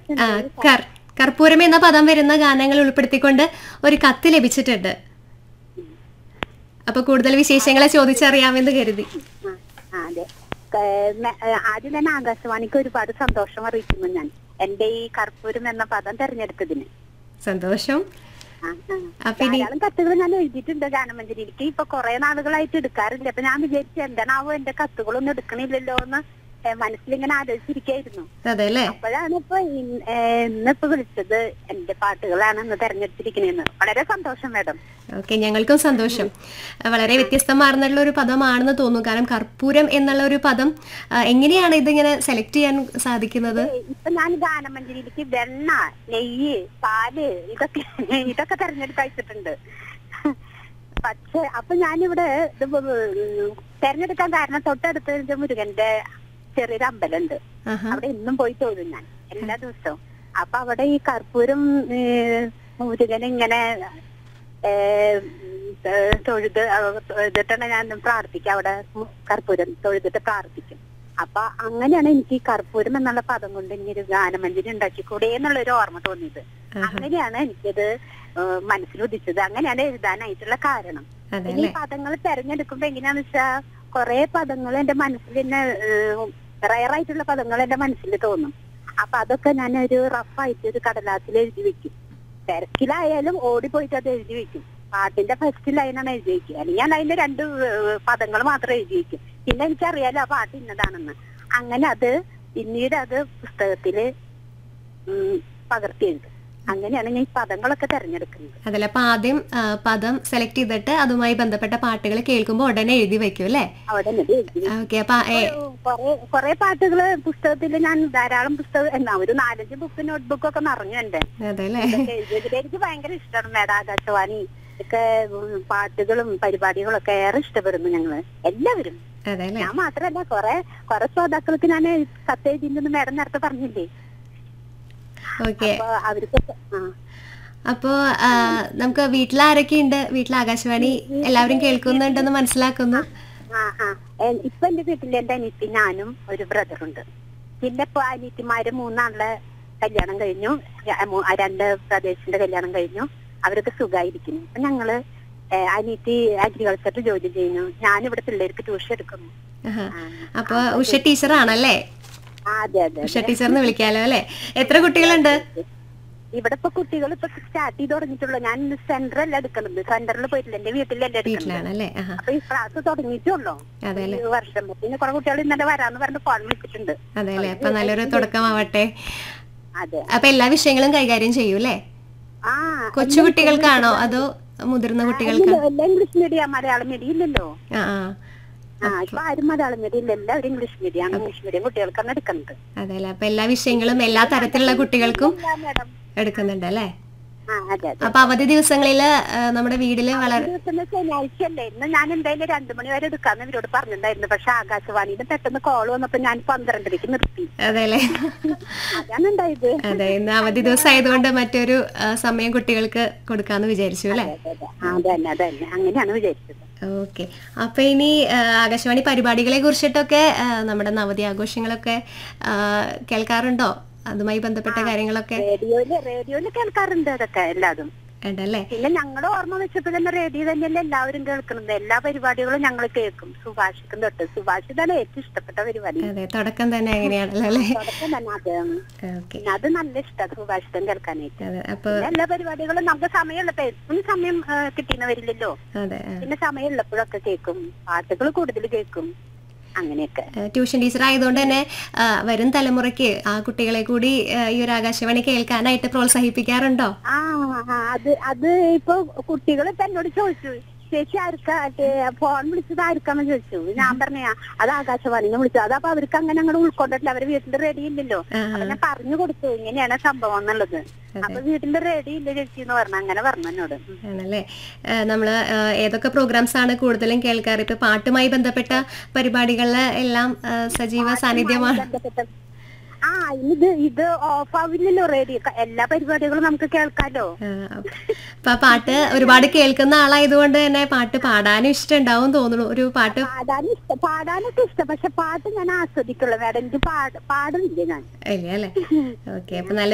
ആ, കർ- കർപ്പൂരം എന്ന പദം വരുന്ന ഗാനങ്ങൾ ഉൾപ്പെടുത്തിക്കൊണ്ട് ഒരു കത്ത് ലഭിച്ചിട്ടുണ്ട് അപ്പൊ കൂടുതൽ വിശേഷങ്ങളെ ചോദിച്ചറിയാമെന്ന് കരുതി ആ, ആ, അതെ ഏ, മെ- ഏ, ആദ്യം തന്നെ ആകാശവാണിക്ക് ഒരുപാട് സന്തോഷം അറിയിക്കുന്നു ഞാൻ എന്റെ ഈ കർപ്പൂരം എന്ന പദം തെരഞ്ഞെടുത്തതിന് സന്തോഷം ആ, ആ. അപ്പൊ ഇനി ധാരാളം കത്തുകൾ ഞാൻ എഴുതിയിട്ടുണ്ട് ഗാനമഞ്ജരിക്ക് ഇപ്പൊ കുറെ നാളുകളായിട്ട് എടുക്കാറില്ല അപ്പൊ ഞാൻ വിചാരിച്ചു എന്താണാവോ എന്റെ കത്തുകളൊന്നും എടുക്കണില്ലല്ലോ എന്ന് ഏ, മനസ്സിലിങ്ങനെ ആലോചിച്ചിരിക്കായിരുന്നു അതെ അല്ലേ അപ്പോഴാണ് ഇപ്പൊ ഇൻ- ഏ, ഇന്നിപ്പോ വിളിച്ചത് എന്റെ പാട്ടുകളാണ് ഇന്ന് തെരഞ്ഞെടുത്തിരിക്കണേന്ന് വളരെ സന്തോഷം മാഡം ഓക്കെ ഞങ്ങൾക്കും സന്തോഷം ആ, വളരെ വ്യത്യസ്തമാർന്നുള്ള ഒരു പദമാണെന്ന് തോന്നുന്നു കാരണം കർപ്പൂരം എന്നുള്ള ഒരു പദം ആ, എങ്ങനെയാണ് ഇതിങ്ങനെ സെലക്ട് ചെയ്യാൻ സാധിക്കുന്നത് ഇപ്പൊ ഞാൻ ഗാനമഞ്ജരിയിലേക്ക് വെണ്ണ നെയ്യ് പാല് ഇതൊക്കെ ഇതൊക്കെ തെരഞ്ഞെടുത്ത് അയച്ചിട്ടുണ്ട് പക്ഷെ അപ്പൊ ഞാനിവിടെ ഇത് ഉം തെരഞ്ഞെടുക്കാൻ കാരണം തൊട്ടടുത്ത് ഒരു മുരുകന്റെ ചെറിയൊരു അമ്പലമുണ്ട് ആഹാ അവിടെ എന്നും പോയി തൊഴും ഞാൻ എല്ലാ ദിവസവും അപ്പൊ അവിടെ ഈ കർപ്പൂരം മുരുകൻ ഇങ്ങനെ ഏ, ഏ, തൊഴുത് അവ- തൊഴുതിട്ടാണ് ഞാൻ പ്രാർത്ഥിക്കുക അവിടെ കർപ്പൂരം തൊഴുതിട്ട് പ്രാർത്ഥിക്കും അപ്പൊ അങ്ങനെയാണ് എനിക്ക് ഈ കർപ്പൂരം എന്നുള്ള പദം കൊണ്ട് ഇനി ഒരു ഗാനമഞ്ജരി ഉണ്ടാക്കിക്കൂടെ എന്നുള്ള ഒരു ഓർമ്മ തോന്നിയത് അങ്ങനെയാണ് എനിക്കത് ഏ, മനസ്സിൽ ഉദിച്ചത് അങ്ങനെയാണ് എഴുതാനായിട്ടുള്ള കാരണം അതെ ഇനി അല്ലേ പദങ്ങൾ തെരഞ്ഞെടുക്കുമ്പോ എങ്ങനെയാന്ന് വെച്ചാ കൊറേ പദങ്ങൾ എന്റെ മനസ്സിൽ തന്നെ റയറായിട്ടുള്ള പദങ്ങൾ എന്റെ മനസ്സിൽ തോന്നും അപ്പൊ അതൊക്കെ ഞാൻ ഒരു റഫായിട്ട് ഒരു കടലാസിൽ എഴുതി വെക്കും തിരക്കിലായാലും ഓടിപ്പോയിട്ട് അത് എഴുതി വെക്കും പാട്ടിന്റെ ഫസ്റ്റ് ലൈനാണ് എഴുതി വെക്കുക അല്ലെങ്കിൽ ഞാൻ അതിന്റെ രണ്ട് പദങ്ങൾ മാത്രം എഴുതി വെക്കും പിന്നെ എനിക്കറിയാലോ ആ പാട്ട് ഇന്നതാണെന്ന് അങ്ങനെ അത് പിന്നീട് അത് പുസ്തകത്തില് ഉം, പകർത്തി എഴുതും അങ്ങനെയാണ് ഞാൻ ഈ പദങ്ങളൊക്കെ തെരഞ്ഞെടുക്കുന്നത് അതല്ല അപ്പൊ ആദ്യം ആ, പദം സെലക്ട് ചെയ്തിട്ട് അതുമായി ബന്ധപ്പെട്ട പാട്ടുകൾ കേൾക്കുമ്പോൾ ഉടനെ എഴുതി വെക്കും അല്ലേ അവിടെ നിന്ന് എഴുതി വെക്കും. ഓക്കെ അപ്പൊ ഏ, കൊറേ കൊറേ പാട്ടുകള് പുസ്തകത്തിൽ ഞാൻ ധാരാളം പുസ്തകം എന്നാ ഒരു നാലഞ്ച് ബുക്ക് നോട്ട്ബുക്ക് ഒക്കെ നിറഞ്ഞു എന്റെ അതെ അല്ലേ ഇതൊക്കെ എഴുതിയതിൽ എനിക്ക് ഭയങ്കര ഇഷ്ടമാണ് മേഡം ആകാശവാണി ഒക്കെ ഉം, പാട്ടുകളും പരിപാടികളും ഒക്കെ ഏറെ ഇഷ്ടപ്പെടുന്നു ഞങ്ങള് എല്ലാവരും അതെ അല്ലേ ഞാൻ മാത്രല്ല കൊറേ കൊറേ ശ്രോതാക്കൾക്ക് ഞാൻ കത്തെഴുതിണ്ടെന്ന് മേഡം നേരത്തെ പറഞ്ഞില്ലേ ഓക്കെ അപ്പൊ അവർക്കൊക്കെ ആ അപ്പോ ആ, നമുക്ക് വീട്ടിൽ ആരൊക്കെ ഉണ്ട് വീട്ടിൽ ആകാശവാണി എല്ലാവരും കേൾക്കുന്നുണ്ടെന്ന് മനസ്സിലാക്കുന്നു ആ ആ എ- ഇപ്പൊ എന്റെ വീട്ടിൽ എന്റെ അനിയത്തി ഞാനും ഒരു ബ്രദറുണ്ട് പിന്നെ ഇപ്പൊ അനിയത്തിമാര് മൂന്നാളുടെ കല്യാണം കഴിഞ്ഞു ര- മൂ- ആ രണ്ട് പ്രദേശത്തിന്റെ കല്യാണം കഴിഞ്ഞു അവരൊക്കെ സുഖമായിരിക്കുന്നു അപ്പൊ ഞങ്ങള് ഏ, അനിയത്തി അഗ്രികൾച്ചറിൽ ജോലി ചെയ്യുന്നു ഞാനിവിടെ പിള്ളേർക്ക് ട്യൂഷൻ എടുക്കുന്നു ആഹാ. ആ, അപ്പൊ ഉഷ ടീച്ചറാണല്ലേ ആ, അതെ അതെ ഉഷ ടീച്ചറിന് വിളിക്കാലോ അല്ലേ എത്ര കുട്ടികളുണ്ട് ഇവിടെ ഇപ്പൊ കുട്ടികൾ ഇപ്പൊ സ്റ്റാർട്ട് ചെയ്ത് തുടങ്ങിയിട്ടുള്ളൂ ഞാൻ സെന്ററല്ല എടുക്കുന്നത് സെന്ററിൽ പോയിട്ടില്ല എന്റെ വീട്ടിലല്ലേ എടുക്കുന്നത് വീട്ടിലാണല്ലേ ആഹാ അപ്പൊ ഈ ക്ലാസ് തുടങ്ങിയിട്ടുള്ളൂ അതെ അല്ലേ ഈ വർഷം പിന്നെ കുറെ കുട്ടികൾ ഇന്നലെ വരാന്ന് പറഞ്ഞ് ഫോൺ വിളിച്ചിട്ടുണ്ട് അതെ അല്ലേ അപ്പൊ നല്ലൊരു തുടക്കമാവട്ടെ അതെ അപ്പൊ എല്ലാ വിഷയങ്ങളും കൈകാര്യം ചെയ്യൂ അല്ലേ ആ കൊച്ചു കുട്ടികൾക്കാണോ അതോ മുതിർന്ന കുട്ടികൾക്കാണോ ഇല്ല, എല്ലാം ഇംഗ്ലീഷ് മീഡിയം മലയാളം മീഡിയം ഇല്ലല്ലോ ആ ആ ആ ഇപ്പൊ ആരും മലയാളം മീഡിയം ഇല്ല എല്ലാവരും ഇംഗ്ലീഷ് മീഡിയം ആണ് ഇംഗ്ലീഷ് മീഡിയം കുട്ടികൾക്കാണ് എടുക്കുന്നത് അതെ അല്ലേ അപ്പൊ എല്ലാ വിഷയങ്ങളും എല്ലാ തരത്തിലുള്ള കുട്ടികൾക്കും ഇല്ല, madam. എടുക്കുന്നുണ്ട് അല്ലേ ആ അതെ അതെ അപ്പൊ അവധി ദിവസങ്ങളില് ആ, നമ്മുടെ വീട്ടില് വളരെ ദിവസം ശനിയാഴ്ച അല്ലേ ഇന്ന് ഞാൻ എന്തായാലും രണ്ടു മണി വരെ എടുക്കാന്ന് ഇവരോട് പറഞ്ഞിട്ടുണ്ടായിരുന്നു പക്ഷെ ആകാശവാണിയിൽ പെട്ടെന്ന് കോൾ വന്നപ്പോ ഞാൻ പന്ത്രണ്ടരക്ക് നിർത്തി അതെ അല്ലേ അതാണ് ഉണ്ടായത് അതെ ഇന്ന് അവധി ദിവസം ആയതുകൊണ്ട് മറ്റൊരു ആ, സമയം കുട്ടികൾക്ക് കൊടുക്കാന്ന് വിചാരിച്ചു അല്ലേ അതെ, അതെ. ആ, അതന്നെ അതന്നെ അങ്ങനെയാണ് വിചാരിച്ചത് ഓക്കെ അപ്പൊ ഇനി ആ, ആകാശവാണി പരിപാടികളെ കുറിച്ചിട്ടൊക്കെ ആ, നമ്മുടെ നവതി ആഘോഷങ്ങളൊക്കെ ആ, കേൾക്കാറുണ്ടോ അതുമായി ബന്ധപ്പെട്ട കാര്യങ്ങളൊക്കെ റേഡിയോയില് റേഡിയോയില് കേൾക്കാറുണ്ട് അതൊക്കെ എല്ലാതും ഉണ്ടല്ലേ പിന്നെ ഞങ്ങളുടെ ഓർമ്മ വെച്ചപ്പോ തന്നെ റേഡിയോ തന്നെയല്ലേ എല്ലാവരും കേൾക്കുന്നത് എല്ലാ പരിപാടികളും ഞങ്ങൾ കേൾക്കും സുഭാഷിക്കും തൊട്ട് സുഭാഷിതാണ് ഏറ്റവും ഇഷ്ടപ്പെട്ട പരിപാടി അതെ തുടക്കം തന്നെ അങ്ങനെയാണല്ലോ അല്ലേ തുടക്കം തന്നെ അത് ഓക്കെ പിന്നെ അത് നല്ല ഇഷ്ടമാണ് സുഭാഷിതം കേൾക്കാനായിട്ട് അതെ അപ്പൊ പിന്നെ എല്ലാ പരിപാടികളും നമുക്ക് സമയമുള്ളപ്പോ എപ്പോഴും സമയം ആ, കിട്ടിയെന്ന് വരില്ലല്ലോ അതെ ആ. പിന്നെ സമയമുള്ളപ്പോഴൊക്കെ കേൾക്കും പാട്ടുകൾ കൂടുതൽ കേൾക്കും അങ്ങനെയൊക്കെ ആ, ട്യൂഷൻ ടീച്ചർ ആയതുകൊണ്ട് തന്നെ ആ, വരും തലമുറയ്ക്ക് ആ കുട്ടികളെ കൂടി ആ, ഈ ഒരു ആകാശവാണി കേൾക്കാനായിട്ട് പ്രോത്സാഹിപ്പിക്കാറുണ്ടോ ആ ആ, അത് അത് ഇപ്പൊ കുട്ടികൾ ഇപ്പൊ എന്നോട് ചോദിച്ചു ചേച്ചി ആർക്കാ ഏ, ഫോൺ വിളിച്ചത് ആർക്കാന്ന് ചോദിച്ചു ഞാൻ പറഞ്ഞ അത് ആകാശവാണിന്ന് വിളിച്ചു അതപ്പൊ അവർക്ക് അങ്ങനെ അങ്ങോട്ട് ഉൾക്കൊണ്ടിട്ടില്ല അവര് വീട്ടിൽ റെഡി ഇല്ലല്ലോ ആ, അപ്പൊ ഞാൻ പറഞ്ഞു കൊടുത്തു ഇങ്ങനെയാണ് സംഭവം എന്നുള്ളത് അപ്പൊ വീട്ടിൽ റെഡി ഇല്ല ചേച്ചി എന്ന് പറഞ്ഞു അങ്ങനെ പറഞ്ഞു എന്നോട് ഉം. ആണല്ലേ ആ, നമ്മള് ആ, ഏതൊക്കെ പ്രോഗ്രാംസ് ആണ് കൂടുതലും കേൾക്കാറ് ഇപ്പൊ പാട്ടുമായി ബന്ധപ്പെട്ട പരിപാടികളില് എല്ലാം ആ, സജീവ സാന്നിധ്യമാണ് ബന്ധപ്പെട്ട- ആ ഇത് ഇത് ഓഫ് ആവില്ലല്ലോ റേഡിയോ എല്ലാ പരിപാടികളും നമുക്ക് കേൾക്കാലോ ആ, അപ്പൊ ആ പാട്ട് ഒരുപാട് കേൾക്കുന്ന ആളായതുകൊണ്ട് തന്നെ പാട്ട് പാടാനും ഇഷ്ടമുണ്ടാവും തോന്നുന്നു ഒരു പാട്ട് പാടാനും ഇഷ്ടം പാടാനൊക്കെ ഇഷ്ടം പക്ഷെ പാട്ട് ഞാൻ ആസ്വദിക്കുള്ളൂ വേറെ എനിക്ക് പാട് പാടുന്നില്ല ഞാൻ ഇല്ല അല്ലേ ഓക്കെ അപ്പൊ നല്ല